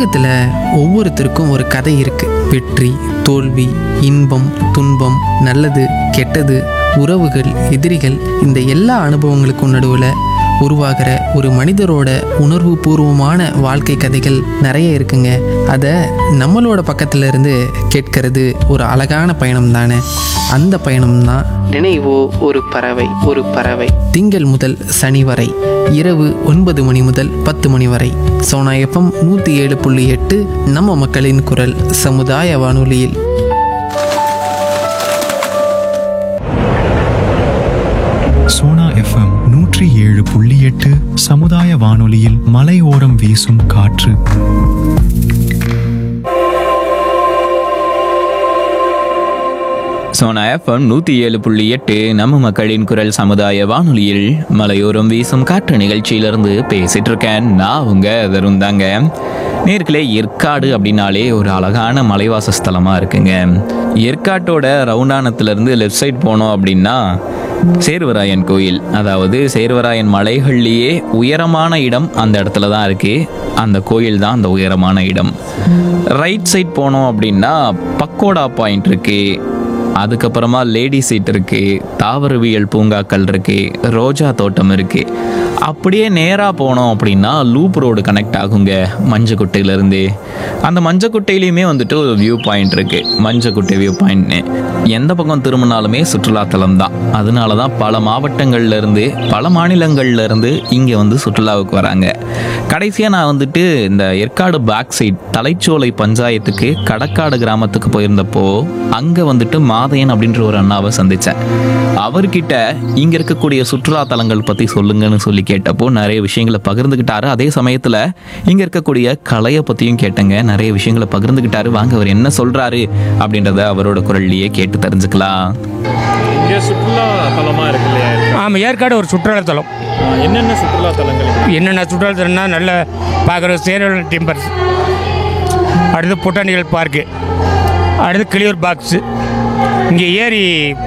உலகத்தில் ஒவ்வொருத்தருக்கும் ஒரு கதை இருக்கு வெற்றி தோல்வி இன்பம் துன்பம் நல்லது கெட்டது உறவுகள் எதிரிகள் இந்த எல்லா அனுபவங்களுக்கும் நடுவில் உருவாகிற ஒரு மனிதரோட உணர்வு பூர்வமான வாழ்க்கை கதைகள் நிறைய இருக்குங்க அதை நம்மளோட பக்கத்துல இருந்து கேட்கறது ஒரு அழகான பயணம் தானே அந்த பயணம் தான் நினைவோ ஒரு பறவை ஒரு பறவை திங்கள் முதல் சனி வரை இரவு ஒன்பது மணி முதல் பத்து மணி வரை சோனா எஃப்எம் நூற்றி ஏழு புள்ளி எட்டு நம்ம மக்களின் குரல் சமுதாய வானொலியில் சோனா எஃப்எம் நூற்றி ஏழு புள்ளி எட்டு சமுதாய வானொலியில் மலையோரம் வீசும் காற்று சோனா எஃப்எம் நூற்றி ஏழு புள்ளி எட்டு நம்ம மக்களின் குரல் சமுதாய வானொலியில் மலையோரம் வீசும் காற்று நிகழ்ச்சியிலிருந்து பேசிட்டு இருக்கேன் நான் உங்க தருண் தாங்க நேர்களே ஏற்காடு அப்படின்னாலே ஒரு அழகான மலைவாச ஸ்தலமாக இருக்குங்க ஏற்காட்டோட ரவுண்டானத்துலேருந்து லெஃப்ட் சைட் போனோம் அப்படின்னா சேர்வராயன் கோயில் அதாவது சேர்வராயன் மலைகள்லேயே உயரமான இடம் அந்த இடத்துல தான் இருக்கு அந்த கோயில் தான் அந்த உயரமான இடம் ரைட் சைட் போனோம் அப்படின்னா பக்கோடா பாயிண்ட் இருக்கு அதுக்கப்புறமா லேடி சீட் இருக்கு தாவரவியல் பூங்காக்கள் இருக்கு ரோஜா தோட்டம் இருக்கு அப்படியே நேராக போனோம் அப்படின்னா லூப் ரோடு கனெக்ட் ஆகுங்க மஞ்சக்குட்டையிலேருந்து அந்த மஞ்சக்குட்டையிலையுமே வந்துட்டு ஒரு வியூ பாயிண்ட் இருக்கு மஞ்சக்குட்டை வியூ பாயிண்ட்னு எந்த பக்கம் திரும்பினாலுமே சுற்றுலாத்தலம் தான் அதனால தான் பல மாவட்டங்கள்ல இருந்து பல மாநிலங்கள்ல இருந்து இங்கே வந்து சுற்றுலாவுக்கு வராங்க கடைசியாக நான் வந்துட்டு இந்த ஏற்காடு பேக் சைட் தலைச்சோலை பஞ்சாயத்துக்கு கடக்காடு கிராமத்துக்கு போயிருந்தப்போ அங்கே வந்துட்டு மாதையன் அப்படின்ற ஒரு அண்ணாவை சந்தித்தேன் அவர்கிட்ட இங்கே இருக்கக்கூடிய சுற்றுலா தலங்கள் பற்றி சொல்லுங்கன்னு சொல்லி கேட்டப்போ நிறைய விஷயங்களை பகிர்ந்துக்கிட்டாரு அதே சமயத்தில் இங்கே இருக்கக்கூடிய கலையை பற்றியும் கேட்டேங்க நிறைய விஷயங்களை பகிர்ந்துக்கிட்டாரு வாங்க அவர் என்ன சொல்கிறாரு அப்படின்றத அவரோட குரல்லையே கேட்டு தெரிஞ்சுக்கலாம் இங்கே சுற்றுலா தலமாக இருக்கு இல்லையா ஆமாம் ஏற்காடு ஒரு சுற்றுலாத்தலம் என்னென்ன சுற்றுலா தலங்கள் என்னென்ன சுற்றுலாத்தலம்னா நல்ல பார்க்குற சேரல் டிம்பர்ஸ் அடுத்து பொட்டானிக்கல் பார்க்கு அடுத்து கிளியூர் பாக்ஸு இங்கே ஏரி